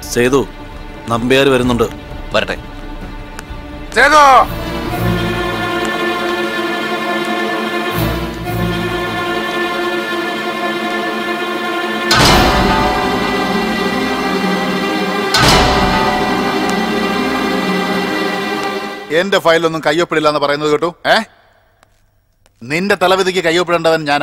സേതു നമ്പ്യാർ വരുന്നുണ്ട് വരട്ടെ സേതു എന്റെ ഫയലൊന്നും കയ്യൊപ്പിടില്ല എന്ന് പറയുന്നത് കേട്ടു ഏ നിന്റെ തലവിധിക്ക് കയ്യൊപ്പിടേണ്ടവൻ ഞാനാ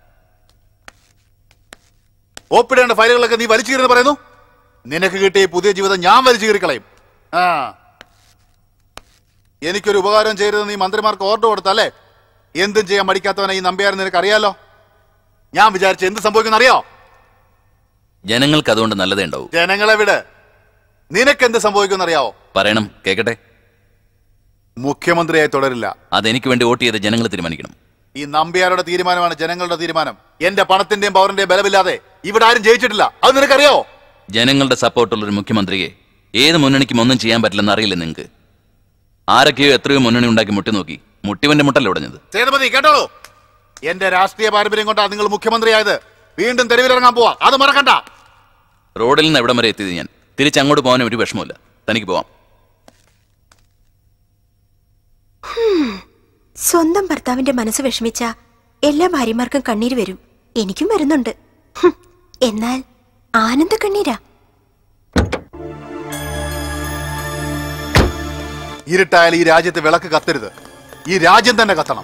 ഒപ്പിടേണ്ട ഫയലുകളൊക്കെ നീ വലിച്ചു കീറുന്നു പറയുന്നു നിനക്ക് കിട്ടിയ ഈ പുതിയ ജീവിതം ഞാൻ വലിച്ചു കീറിക്കളയും ആ എനിക്കൊരു ഉപകാരം ചെയ്യരുത് നീ മന്ത്രിമാർക്ക് ഓർഡർ കൊടുത്തല്ലേ എന്തും ചെയ്യാൻ മടിക്കാത്തവനെ ഈ നമ്പിയാരെന്ന് നിനക്ക് അറിയാലോ ഞാൻ വിചാരിച്ച എന്ത് സംഭവിക്കുന്ന അറിയോ ജനങ്ങൾക്ക് അതുകൊണ്ട് നല്ലതേ ഉണ്ടാവും ജനങ്ങളെ വിട് നിനക്ക് എന്ത് സംഭവിക്കുന്ന അറിയാവോ പറയണം കേക്കട്ടെ മുഖ്യമന്ത്രിയായി തുടരില്ല അതെനിക്ക് വേണ്ടി വോട്ട് ചെയ്ത് ജനങ്ങൾ തീരുമാനിക്കണം ഈ നമ്പ്യാരുടെ തീരുമാനമാണ് ജനങ്ങളുടെ തീരുമാനം എന്റെ പണത്തിന്റെയും പവറിന്റെയും ബലമില്ലാതെ ഇവിടെ ആരും ജയിച്ചിട്ടില്ല അത് നിനക്കറിയാവോ ജനങ്ങളുടെ സപ്പോർട്ടുള്ള ഒരു മുഖ്യമന്ത്രിയെ ഏത് മുന്നണിക്കും ഒന്നും ചെയ്യാൻ പറ്റില്ലെന്ന് അറിയില്ല നിങ്ങൾക്ക് ആരൊക്കെയോ എത്രയോ മുന്നണി ഉണ്ടാക്കി മുട്ടി നോക്കി മുട്ടിവന്റെ മുട്ടല്ലേ ഉടഞ്ഞത് സേതുപതി കേട്ടോളൂ എന്റെ രാഷ്ട്രീയ പാരമ്പര്യം കൊണ്ടാണ് നിങ്ങൾ മുഖ്യമന്ത്രിയായത് വീണ്ടും തെരുവിലിറങ്ങാൻ പോവാ അത് മറക്കണ്ട റോഡിൽ നിന്ന് എവിടം വരെ എത്തിയത് ഞാൻ തിരിച്ചങ്ങോട്ട് പോകാൻ ഒരു വിഷമമില്ല തനിക്ക് പോവാം സ്വന്തം ഭർത്താവിന്റെ മനസ്സ് വിഷമിച്ച എല്ലാ ഭാര്യമാർക്കും കണ്ണീര് വരും എനിക്കും വരുന്നുണ്ട് ഹും, എന്നാൽ ആനന്ദ കണ്ണീരാ ഇരുട്ടായാലും ഈ രാജ്യത്ത് വിളക്ക് കത്തരുത് ഈ രാജ്യം തന്നെ കത്തണം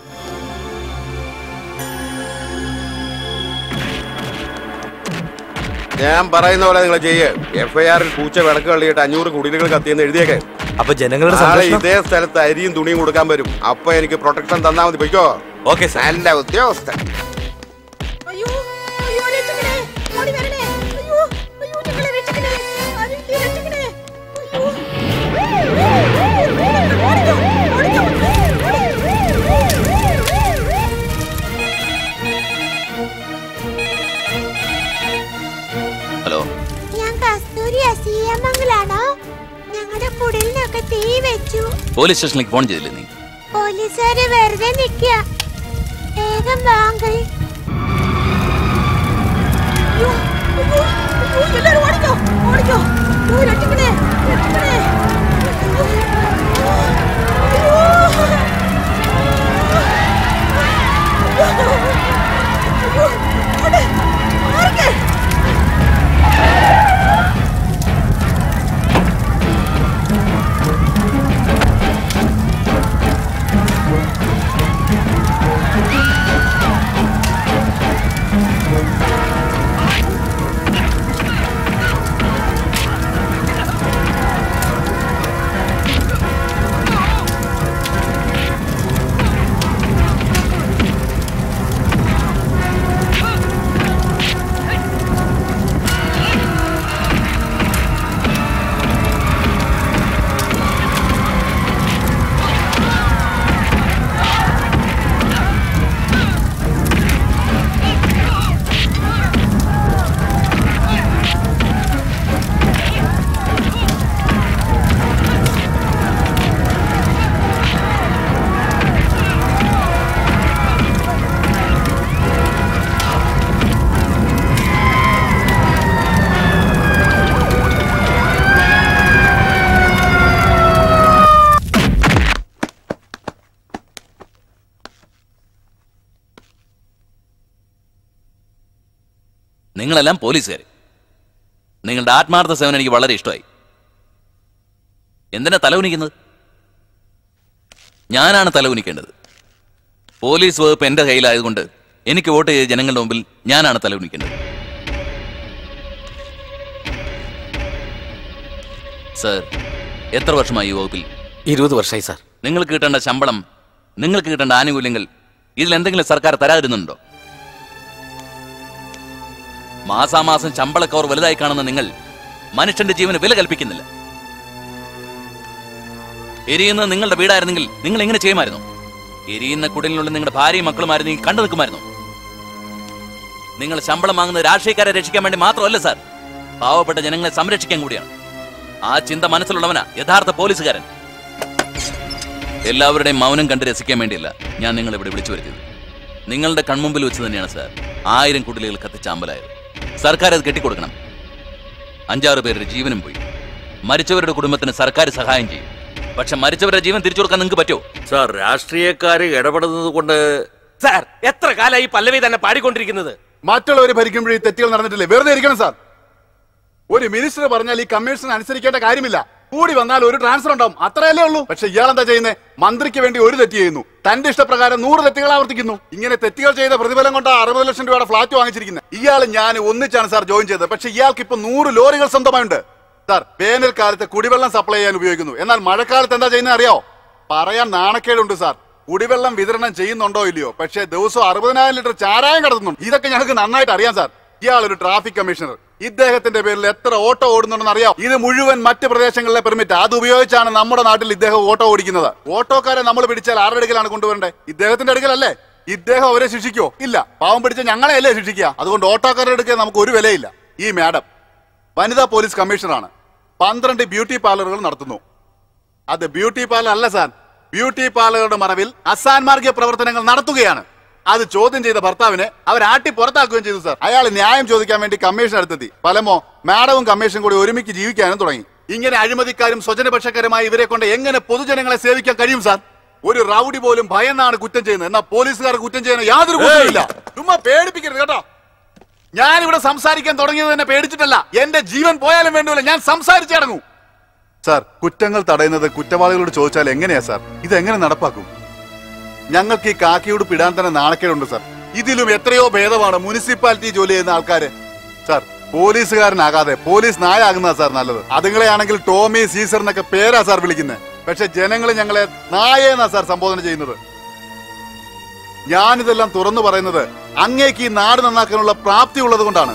ഞാൻ പറയുന്ന പോലെ നിങ്ങൾ ചെയ്യേ എഫ്ഐആറിൽ പൂച്ച വിളക്ക് കള്ളിയിട്ട് അഞ്ഞൂറ് കുടിലുകൾ കത്തിയെന്ന് എഴുതിയേക്കെ അപ്പൊ ജനങ്ങളുടെ നാളെ സംരക്ഷണം ഇതേ സ്ഥലത്ത് അരിയും തുണിയും കൊടുക്കാൻ വരും അപ്പൊ എനിക്ക് പ്രൊട്ടക്ഷൻ തന്നാ മതി പൊയ്ക്കോ ഓക്കെ സാർ നല്ല ഉദ്യോഗസ്ഥൻ അയ്യോ അയ്യോ രക്ഷിക്കണേ ഓടി വരണേ അയ്യോ അയ്യോ ഞങ്ങളെ രക്ഷിക്കണേ ആരെങ്കിലും രക്ഷിക്കണേ ഹലോ ഞാൻ കസ്തൂരി അസീയമംഗലാണോ ഞങ്ങളുടെ കുടിലിനൊക്കെ തീ വെച്ചു പോലീസ് സ്റ്റേഷനിലേക്ക് ഫോൺ ചെയ്തില്ലേ നീ പോലീസുകാര് വെറുതെ നിക്ക വേഗം വാങ്ങി എല്ലാരും ഓടിക്കോ ഓടിക്കോ അയ്യോ, രക്ഷിക്കണേ രക്ഷിക്കണേ നിങ്ങളെല്ലാം പോലീസുകാർ നിങ്ങളുടെ ആത്മാർത്ഥ സേവനം എനിക്ക് വളരെ ഇഷ്ടമായി എന്തിനാ തലകുനിക്കുന്നത് ഞാനാണ് തലകുനിക്കേണ്ടത് പോലീസ് വകുപ്പ് എന്റെ കയ്യിലായതുകൊണ്ട് എനിക്ക് വോട്ട് ചെയ്ത ജനങ്ങളുടെ മുമ്പിൽ ഞാനാണ് തലകുനിക്കേണ്ടത് സർ എത്ര വർഷമായി ഈ വകുപ്പിൽ ഇരുപത് വർഷമായി സാർ നിങ്ങൾക്ക് കിട്ടേണ്ട ശമ്പളം നിങ്ങൾക്ക് കിട്ടേണ്ട ആനുകൂല്യങ്ങൾ ഇതിൽ എന്തെങ്കിലും സർക്കാർ തരാതിരുന്നുണ്ടോ മാസാമാസം ശമ്പളക്കവർ വലുതായി കാണുന്ന നിങ്ങൾ മനുഷ്യന്റെ ജീവന് വില കൽപ്പിക്കുന്നില്ല എരിയുന്ന നിങ്ങളുടെ വീടായിരുന്നെങ്കിൽ നിങ്ങൾ എങ്ങനെ ചെയ്യുമായിരുന്നു എരിയുന്ന കുടലിനുള്ള നിങ്ങളുടെ ഭാര്യയും മക്കളുമായിരുന്നെങ്കിൽ കണ്ടു നിൽക്കുമായിരുന്നു നിങ്ങൾ ശമ്പളം വാങ്ങുന്നത് രാഷ്ട്രീയക്കാരെ രക്ഷിക്കാൻ വേണ്ടി മാത്രമല്ല സാർ പാവപ്പെട്ട ജനങ്ങളെ സംരക്ഷിക്കാൻ കൂടിയാണ് ആ ചിന്ത മനസ്സിലുള്ളവനാ യഥാർത്ഥ പോലീസുകാരൻ എല്ലാവരുടെയും മൗനം കണ്ട് രസിക്കാൻ വേണ്ടിയല്ല ഞാൻ നിങ്ങളെ ഇവിടെ വിളിച്ചു വരുത്തിയത് നിങ്ങളുടെ കൺമുമ്പിൽ വെച്ച് തന്നെയാണ് സാർ ആയിരം കുടിലുകൾ കത്തിച്ചാമ്പലായത് സർക്കാർ അത് കെട്ടിക്കൊടുക്കണം അഞ്ചാറ് പേരുടെ ജീവനും പോയി മരിച്ചവരുടെ കുടുംബത്തിന് സർക്കാർ സഹായം ചെയ്യും പക്ഷെ മരിച്ചവരുടെ ജീവൻ തിരിച്ചു കൊടുക്കാൻ നിങ്ങൾക്ക് പറ്റുമോ സാർ രാഷ്ട്രീയക്കാര് ഇടപെടുന്നത് കൊണ്ട് സാർ എത്ര കാലമായി പല്ലവി തന്നെ പാടിക്കൊണ്ടിരിക്കുന്നത് മറ്റുള്ളവർ ഭരിക്കുമ്പോഴേ തെറ്റുകൾ നടന്നിട്ടില്ലേ വെറുതെ ഇരിക്കണം സാർ ഒരു മിനിസ്റ്റർ പറഞ്ഞാൽ ഈ കമ്മീഷൻ അനുസരിക്കേണ്ട കാര്യമില്ല കൂടി വന്നാൽ ഒരു ട്രാൻസ്ഫർ ഉണ്ടാവും അത്രയല്ലേ ഉള്ളൂ പക്ഷെ ഇയാൾ എന്താ ചെയ്യുന്നത് മന്ത്രിക്ക് വേണ്ടി ഒരു തെറ്റ് ചെയ്യുന്നു തന്റെ ഇഷ്ടപ്രകാരം നൂറ് തെറ്റുകൾ ആവർത്തിക്കുന്നു ഇങ്ങനെ തെറ്റുകൾ ചെയ്ത പ്രതിഫലം കൊണ്ട് അറുപത് ലക്ഷം രൂപയുടെ ഫ്ലാറ്റ് വാങ്ങിച്ചിരിക്കുന്നത് ഇയാൾ ഞാൻ ഒന്നിച്ചാണ് സാർ ജോയിൻ ചെയ്തത് പക്ഷെ ഇയാൾക്ക് ഇപ്പൊ നൂറ് ലോറികൾ സ്വന്തമായുണ്ട് സാർ വേനൽക്കാലത്ത് കുടിവെള്ളം സപ്ലൈ ചെയ്യാൻ ഉപയോഗിക്കുന്നു എന്നാൽ മഴക്കാലത്ത് എന്താ ചെയ്യുന്നത് അറിയോ പറയാൻ നാണക്കേടുണ്ട് സാർ കുടിവെള്ളം വിതരണം ചെയ്യുന്നുണ്ടോ ഇല്ലയോ പക്ഷേ ദിവസം അറുപതിനായിരം ലിറ്റർ ചാരായം കടത്തുന്നുണ്ട് ഇതൊക്കെ ഞങ്ങൾക്ക് നന്നായിട്ട് അറിയാം സാർ ഇയാൾ ഒരു ട്രാഫിക് കമ്മീഷണർ ഇദ്ദേഹത്തിന്റെ പേരിൽ എത്ര ഓട്ടോ ഓടുന്നുണ്ടെന്ന് അറിയാം ഇത് മുഴുവൻ മറ്റ് പ്രദേശങ്ങളിലെ പെർമിറ്റ് അത് ഉപയോഗിച്ചാണ് നമ്മുടെ നാട്ടിൽ ഇദ്ദേഹം ഓട്ടോ ഓടിക്കുന്നത് ഓട്ടോക്കാരെ നമ്മൾ പിടിച്ചാൽ ആരുടെ അടുക്കലാണ് കൊണ്ടുവരേണ്ടത് ഇദ്ദേഹത്തിന്റെ അടുക്കലല്ലേ ഇദ്ദേഹം അവരെ ശിക്ഷിക്കോ ഇല്ല പാവം പിടിച്ച ഞങ്ങളെ അല്ലേ ശിക്ഷിക്കുക അതുകൊണ്ട് ഓട്ടോക്കാരുടെ അടുക്കൽ നമുക്ക് ഒരു വിലയില്ല ഈ മാഡം വനിതാ പോലീസ് കമ്മീഷണറാണ് പന്ത്രണ്ട് ബ്യൂട്ടി പാർലറുകൾ നടത്തുന്നു അത് ബ്യൂട്ടി പാർലർ അല്ല സാർ ബ്യൂട്ടി പാർലറുടെ മറവിൽ അസാൻമാർഗിക പ്രവർത്തനങ്ങൾ നടത്തുകയാണ് അത് ചോദ്യം ചെയ്ത ഭർത്താവിനെ അവർ ആട്ടി പുറത്താക്കുകയും ചെയ്തു സാർ അയാൾ ന്യായം ചോദിക്കാൻ വേണ്ടി കമ്മീഷൻ അടുത്തെത്തി ഫലമോ മാഡവും കമ്മീഷൻ കൂടി ഒരുമിച്ച് ജീവിക്കാനും തുടങ്ങി ഇങ്ങനെ അഴിമതിക്കാരും സ്വജനപക്ഷക്കാരുമായി ഇവരെ കൊണ്ട് എങ്ങനെ പൊതുജനങ്ങളെ സേവിക്കാൻ കഴിയും സാർ ഒരു റൗഡി പോലും ഭയന്നാണ് കുറ്റം ചെയ്യുന്നത് എന്നാൽ പോലീസുകാർ കുറ്റം ചെയ്യുന്ന യാതൊരു കുറ്റമില്ല ചുമ്മാ പേടിപ്പിക്കരുത് കേട്ടോ ഞാൻ ഇവിടെ സംസാരിക്കാൻ തുടങ്ങിയത് തന്നെ പേടിച്ചിട്ടല്ല എന്റെ ജീവൻ പോയാലും വേണ്ടില്ല ഞാൻ സംസാരിച്ചടങ്ങൂ സാർ കുറ്റങ്ങൾ തടയുന്നത് കുറ്റവാളികളോട് ചോദിച്ചാൽ എങ്ങനെയാ സാർ ഇതെങ്ങനെ നടപ്പാക്കും ഞങ്ങൾക്ക് ഈ കാക്കിയോട് പിടാൻ തന്നെ നാണക്കേടുണ്ട് സാർ ഇതിലും എത്രയോ ഭേദമാണ് മുനിസിപ്പാലിറ്റി ജോലി ചെയ്യുന്ന ആൾക്കാര് സാർ പോലീസുകാരനാകാതെ പോലീസ് നായാകുന്നതാ സാർ നല്ലത് അതുങ്ങളെയാണെങ്കിൽ ടോമി സീസർ എന്നൊക്കെ പേരാ സാർ വിളിക്കുന്നത് പക്ഷെ ജനങ്ങൾ ഞങ്ങളെ നായേന്നാ സാർ സംബോധന ചെയ്യുന്നത് ഞാനിതെല്ലാം തുറന്നു പറയുന്നത് അങ്ങേക്ക് ഈ നാട് നന്നാക്കാനുള്ള പ്രാപ്തി ഉള്ളത് കൊണ്ടാണ്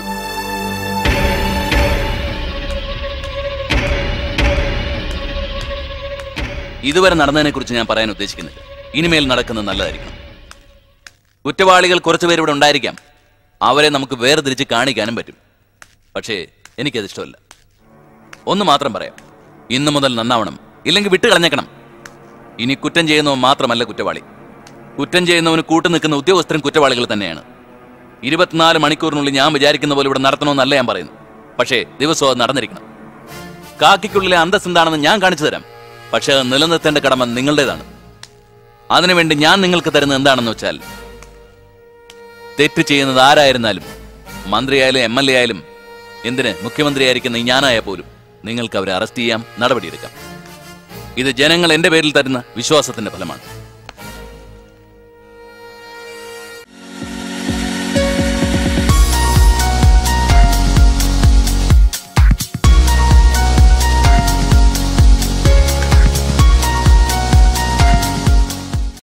ഇതുവരെ നടന്നതിനെ കുറിച്ച് ഞാൻ പറയാൻ ഉദ്ദേശിക്കുന്നില്ല ഇനിമേൽ നടക്കുന്നത് നല്ലതായിരിക്കണം കുറ്റവാളികൾ കുറച്ചുപേർ ഇവിടെ ഉണ്ടായിരിക്കാം അവരെ നമുക്ക് വേർതിരിച്ച് കാണിക്കാനും പറ്റും പക്ഷേ എനിക്കത് ഇഷ്ടമല്ല ഒന്ന് മാത്രം പറയാം ഇന്നു മുതൽ നന്നാവണം ഇല്ലെങ്കിൽ വിട്ട് കളഞ്ഞേക്കണം ഇനി കുറ്റം ചെയ്യുന്നവൻ മാത്രമല്ല കുറ്റവാളി കുറ്റം ചെയ്യുന്നവന് കൂട്ടു നിൽക്കുന്ന ഉദ്യോഗസ്ഥരും കുറ്റവാളികൾ തന്നെയാണ് ഇരുപത്തിനാല് മണിക്കൂറിനുള്ളിൽ ഞാൻ വിചാരിക്കുന്ന പോലെ ഇവിടെ നടത്തണമെന്നല്ല ഞാൻ പറയുന്നു പക്ഷേ ദിവസവും അത് നടന്നിരിക്കണം കാക്കിക്കുള്ളിലെ അന്തസ് എന്താണെന്ന് ഞാൻ കാണിച്ചു തരാം പക്ഷേ അത് നിലനിർത്തേണ്ട കടമ നിങ്ങളുടേതാണ് അതിനുവേണ്ടി ഞാൻ നിങ്ങൾക്ക് തരുന്നത് എന്താണെന്ന് വെച്ചാൽ തെറ്റ് ചെയ്യുന്നത് ആരായിരുന്നാലും മന്ത്രിയായാലും എം എൽ എ ആയാലും എന്തിന് മുഖ്യമന്ത്രിയായിരിക്കുന്ന ഈ ഞാനായ പോലും നിങ്ങൾക്ക് അവരെ അറസ്റ്റ് ചെയ്യാം നടപടിയെടുക്കാം ഇത് ജനങ്ങൾ എന്റെ പേരിൽ തരുന്ന വിശ്വാസത്തിന്റെ ഫലമാണ്